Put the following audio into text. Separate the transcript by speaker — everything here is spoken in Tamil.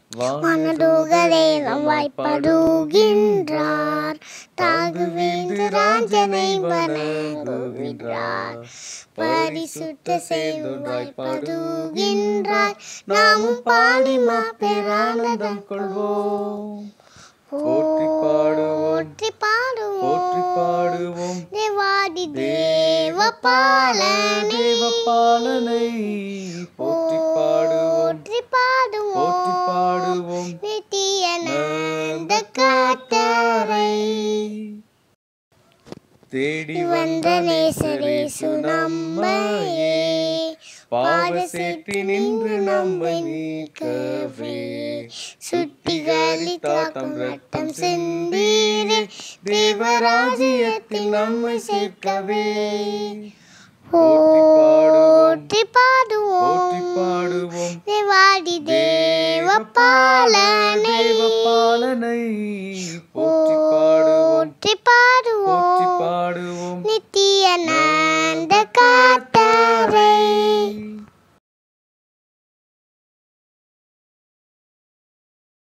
Speaker 1: மனதூகதேவம் வாய்ப்படுகின்றார் தாகுவிந்து ராஜனை வணங்குகின்றார் பரிசுத்த சேவம் வாய்ப்படுகின்றார் நாமும் பாடி மாப்பெரானதம்
Speaker 2: கொள்வோம் போற்றி பாடுவோம்
Speaker 1: போற்றி பாடுவோம்
Speaker 2: போற்றி பாடுவோம்
Speaker 1: தேவாதி தேவபாலனே
Speaker 2: தேவபாலனை போற்றி பாடுவோம்
Speaker 1: போற்றி பாடுவோம்
Speaker 2: போற்றி பாடுவோம்
Speaker 1: நித்திய நந்த காத்தரை
Speaker 2: தேடி
Speaker 1: வந்த நேசரேசு நம்மையே
Speaker 2: பாவ சேற்றி நின்று நம்மை நீக்கவே
Speaker 1: சுத்திகரித்தாக்கம் ரத்தம் சிந்தீரே தேவராஜ்யத்தில் நம்மை சேர்க்கவே போற்றி பாடுவோம்
Speaker 2: போற்றி பாடுவோம்
Speaker 1: தேவாதி தேவபாலனே
Speaker 2: தேவபாலனை போற்றி பாடுவோம்
Speaker 1: போற்றி பாடுவோம்
Speaker 2: போற்றி பாடுவோம்
Speaker 1: நித்திய